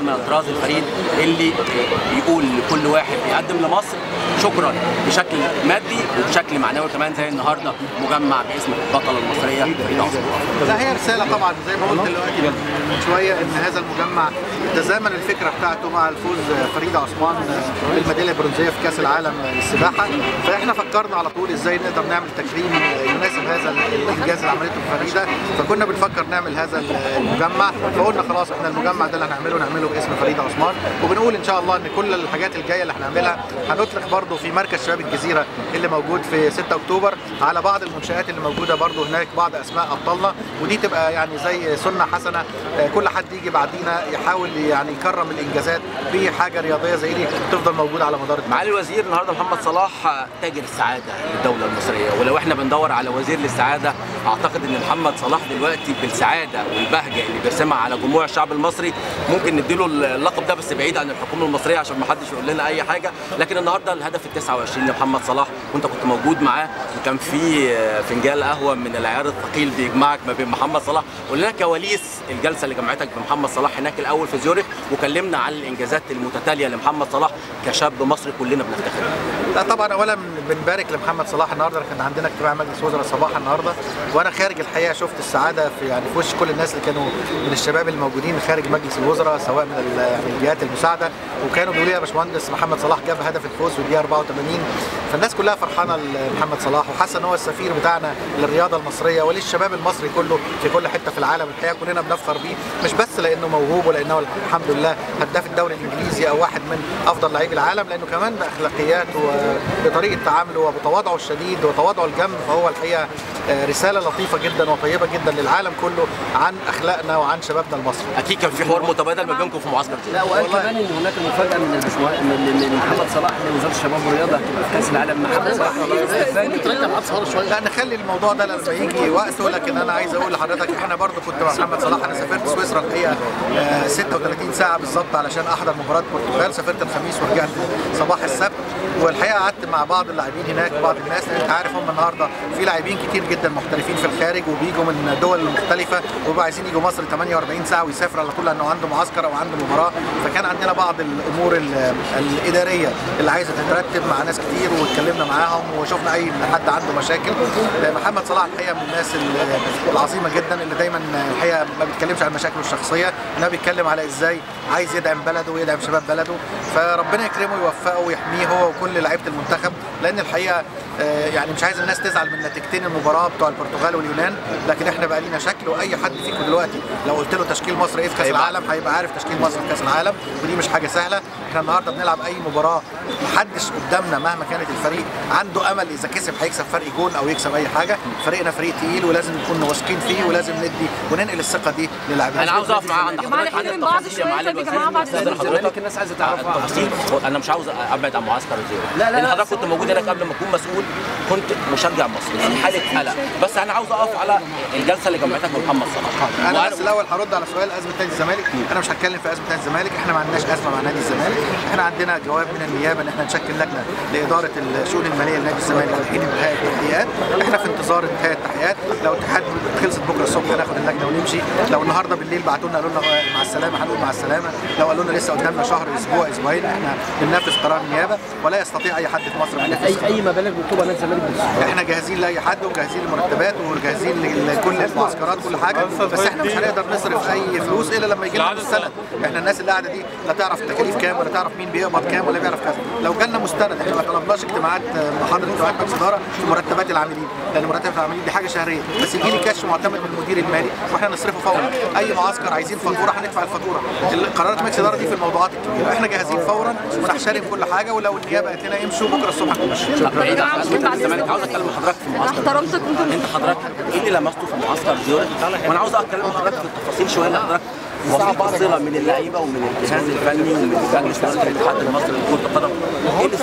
من الطراز الفريد اللي بيقول لكل واحد بيقدم لمصر شكرا بشكل مادي وبشكل معنوي كمان زي النهارده مجمع باسم البطله المصريه فريده عثمان لا هي رسالة طبعا زي ما قلت دلوقتي من شوية ان هذا المجمع تزامن الفكرة بتاعته مع الفوز فريدة عثمان بالميدالية البرونزية في كأس العالم للسباحة فاحنا فكرنا على طول ازاي نقدر نعمل تكريم يناسب هذا الانجاز اللي عملته فريدة فكنا بنفكر نعمل هذا المجمع فقلنا خلاص احنا المجمع ده اللي هنعمله نعمله باسم فريدة عثمان وبنقول ان شاء الله ان كل الحاجات الجاية اللي هنعملها هنطلق برضه في مركز شباب الجزيرة اللي موجود في 6 اكتوبر على بعض المنشآت اللي موجودة برضه هناك بعض اسماء ابطالنا ودي تبقى يعني زي سنه حسنه آه، كل حد يجي بعدينا يحاول يعني يكرم الانجازات بحاجه رياضيه زي دي تفضل موجوده على مدار معالي الوزير النهارده محمد صلاح تاجر السعاده للدوله المصريه ولو احنا بندور على وزير للسعاده اعتقد ان محمد صلاح دلوقتي بالسعاده والبهجه اللي بيرسمها على جموع الشعب المصري ممكن نديله اللقب ده بس بعيد عن الحكومه المصريه عشان ما حدش يقول لنا اي حاجه لكن النهارده الهدف ال 29 لمحمد صلاح وانت كنت موجود معاه وكان في فنجان قهوه من العيار الثقيل بيجمعك ما بين محمد صلاح قول لنا كواليس الجلسه اللي جمعتك بمحمد صلاح هناك الاول في زيورخ وكلمنا عن الانجازات المتتاليه لمحمد صلاح كشاب مصري كلنا بنفتخر بيه. لا طبعا اولا بنبارك لمحمد صلاح النهارده كان عندنا اجتماع مجلس وزراء صباحا النهارده وانا خارج الحقيقه شفت السعاده في يعني في وش كل الناس اللي كانوا من الشباب الموجودين خارج مجلس الوزراء سواء من ال- يعني الجهات المساعده وكانوا بيقولوا لي يا باشمهندس محمد صلاح جاب هدف الفوز في الدقيقه 84 فالناس كلها فرحانه لمحمد صلاح وحاسه ان هو السفير بتاعنا للرياضه المصريه وللشباب المصري كله في كل حته في العالم الحقيقه كلنا بنفخر بيه مش بس لانه موهوب ولانه الحمد لله هداف الدوري الانجليزي او واحد من افضل لاعبي العالم لانه كمان باخلاقياته وبطريقه تعامله وبتواضعه الشديد وتواضعه الجم فهو الحقيقه آه، رساله لطيفه جدا وطيبه جدا للعالم كله عن اخلاقنا وعن شبابنا المصري اكيد كان في حوار متبادل ما بينكم في معسكر لا وقال والله. كمان ان هناك مفاجاه من البشمهندس من من محمد صلاح لوزاره الشباب والرياضه هتبقى في كاس العالم محمد صلاح لا نخلي الموضوع ده لما يجي وقته لكن انا عايز اقول لحضرتك احنا برضو كنت مع محمد صلاح انا سافرت سويسرا الحقيقه آه، 36 ساعه بالظبط علشان احضر مباراه البرتغال سافرت الخميس ورجعت صباح السبت والحقيقه قعدت مع بعض اللاعبين هناك بعض الناس لان انت عارف هم النهارده في لاعبين كتير جدا محترفين في الخارج وبيجوا من دول مختلفه وبيبقوا عايزين يجوا مصر 48 ساعه ويسافر على طول لانه عنده معسكر او عنده مباراه فكان عندنا بعض الامور ال- الاداريه اللي عايزه تترتب مع ناس كتير واتكلمنا معاهم وشفنا اي حد عنده مشاكل محمد صلاح الحقيقه من الناس ال- العظيمه جدا اللي دايما الحقيقه ما بيتكلمش عن مشاكله الشخصيه انما بيتكلم على ازاي عايز يدعم بلده ويدعم شباب بلده فربنا يكرمه ويوفقه ويحميه هو وكل لعيبه المنتخب لان الحقيقه آه، يعني مش عايز الناس تزعل من نتيجتين المباراه بتوع البرتغال واليونان لكن احنا بقى لينا شكل واي حد فيكم دلوقتي لو قلت له تشكيل مصر ايه في كاس العالم هيبقى عارف تشكيل مصر في كاس العالم ودي مش حاجه سهله احنا النهارده بنلعب اي مباراه محدش قدامنا مهما كانت الفريق عنده امل اذا كسب هيكسب فرق جون او يكسب اي حاجه فريقنا فريق تقيل ولازم نكون واثقين فيه ولازم ندي وننقل الثقه دي للاعبين انا عاوز اقف معاه عند يا جماعة حضرتك عن نحترم بعض التفاصيل يا شوية معالي طيب يا الوزير. جماعة بعد أستاذن إذنكم. حضرتك الزمالك الناس عايزه تعرفها التفاصيل انا مش عاوز ابعد عن معسكر الزيرو لا، لا، لان لا. حضرتك كنت موجود هناك قبل ما اكون مسؤول كنت مشجع مصري في حاله قلق بس انا عاوز اقف على الجلسه اللي جمعتك بمحمد صلاح انا وأنا- بس الاول هرد على سؤال ازمه نادي الزمالك انا مش هتكلم في ازمه نادي الزمالك احنا ما عندناش ازمه مع نادي الزمالك احنا عندنا جواب من النيابه ان احنا نشكل لجنه لاداره الشؤون الماليه لنادي الزمالك لحين انتهاء التحقيقات احنا في انتظار انتهاء التحقيقات لو الاتحاد خلصت بكره الصبح هناخد اللجنه ونمشي لو النهارده بالليل بعتوا لنا قالوا لنا مع السلامه هنقول مع السلامه لو قالوا لنا لسه قدامنا شهر اسبوع اسبوعين احنا بننفذ قرار النيابه ولا يستطيع اي حد في مصر ان ينفذ اي اي مبالغ مطلوبه نادي الزمالك بتسوق. احنا جاهزين لاي حد وجاهزين للمرتبات وجاهزين لكل المعسكرات كل حاجه بس احنا مش هنقدر نصرف اي فلوس الا لما يجي لنا مستند احنا الناس اللي قاعده دي لا تعرف التكاليف كام ولا تعرف مين بيقبض كام ولا بيعرف كذا لو جالنا مستند احنا ما طلبناش اجتماعات محاضره اجتماعات مجلس اداره في مرتبات العاملين لان مرتبات العاملين دي حاجه شهريه بس يجي لي كاش معتمد من المدير المالي واحنا نصرفه فورا اي معسكر عايزين فاتوره هندفع الفاتوره قرارات مجلس الاداره دي في الموضوعات الكبيره احنا جاهزين فورا ونحترم كل حاجه ولو النيابه قالت لنا امشوا بكره الصبح هنمشي لا، بعيد عن جماعة ازمه بعد الزمالك إذنكم. عاوز اتكلم مع حضرتك في انا المعسكر احترمتك وانتم انت حضرتك ايه اللي لمسته في معسكر زيورخ وانا عاوز اتكلم مع حضرتك في التفاصيل شويه لان حضرتك وفي صله من اللعيبه ومن الجهاز الفني ومن مجلس اداره الاتحاد المصري لكره القدم ايه اللي